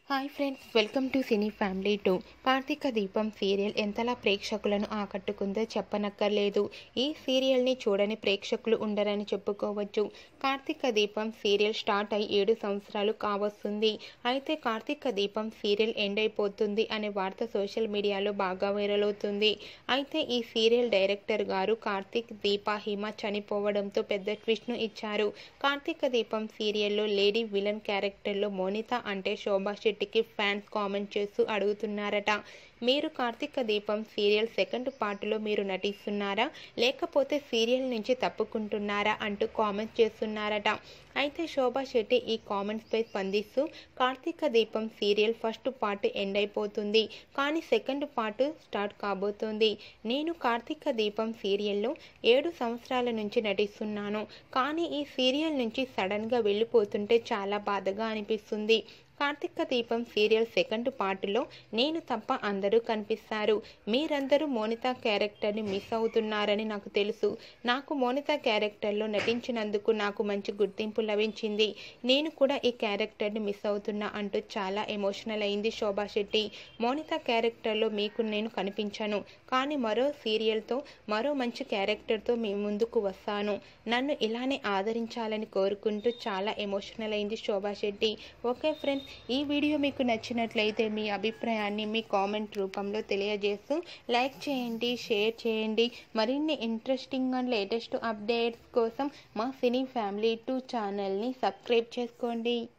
hi friends welcome to cine family two Karthika Deepam serial ఎంతలా ప్రేక్షకులను ఆకట్టుకుందో చెప్పనక్కర్లేదు ఈ సీరియల్ని చూడని ప్రేక్షకులు ఉండరని చెప్పుకోవచ్చు కార్తీక దీపం సీరియల్ స్టార్ట్ అయి ఏడు సంవత్సరాలు కావస్తుంది అయితే కార్తీక దీపం సీరియల్ ఎండ్ అయిపోతుంది అనే వార్త సోషల్ మీడియాలో బాగా వైరల్ అవుతుంది అయితే ఈ సీరియల్ డైరెక్టర్ గారు కార్తీక్ దీప హిమ చనిపోవడంతో పెద్ద ట్విస్ట్ను ఇచ్చారు కార్తీక దీపం సీరియల్లో లేడీ విలన్ క్యారెక్టర్లో మోనిత అంటే శోభా శెట్టికి ఫ్యాన్స్ కామెంట్ చేస్తూ అడుగుతున్నారట మీరు కార్తీక దీపం సీరియల్ సెకండ్ పార్ట్లో మీరు నటిస్తున్నారా లేకపోతే సీరియల్ నుంచి తప్పుకుంటున్నారా అంటూ కామెంట్ చేస్తున్నారట అయితే శోభా శెట్టి ఈ కామెంట్స్పై స్పందిస్తూ Karthika Deepam serial first part end అయిపోతుంది కానీ సెకండ్ పార్ట్ స్టార్ట్ కాబోతోంది నేను కార్తీక దీపం సీరియల్లో ఏడు సంవత్సరాల నుంచి నటిస్తున్నాను కానీ ఈ సీరియల్ నుంచి సడన్గా వెళ్ళిపోతుంటే చాలా బాధగా అనిపిస్తుంది కార్తీక దీపం సీరియల్ సెకండ్ పార్ట్లో నేను తప్ప అందరూ కనిపిస్తారు మీరందరూ మోనిత క్యారెక్టర్ని మిస్ అవుతున్నారని నాకు తెలుసు నాకు మోనిత క్యారెక్టర్లో నటించినందుకు నాకు మంచి గుర్తింపు లభించింది నేను కూడా ఈ క్యారెక్టర్ని మిస్ అవుతున్నా అంటూ చాలా ఎమోషనల్ అయింది శోభా శెట్టి మోనిత క్యారెక్టర్లో మీకు నేను కనిపించను కానీ మరో సీరియల్తో మరో మంచి క్యారెక్టర్తో మీ ముందుకు వస్తాను నన్ను ఇలానే ఆదరించాలని కోరుకుంటూ చాలా ఎమోషనల్ అయింది శోభా శెట్టి ఓకే ఫ్రెండ్స్ ఈ వీడియో మీకు నచ్చినట్లయితే మీ అభిప్రాయాన్ని మీ కామెంట్ రూపంలో తెలియజేస్తూ లైక్ చేయండి షేర్ చేయండి మరిన్ని ఇంట్రెస్టింగ్ అండ్ లేటెస్ట్ అప్డేట్స్ కోసం మా సినీ ఫ్యామిలీ టూ ఛానల్ని సబ్స్క్రైబ్ చేసుకోండి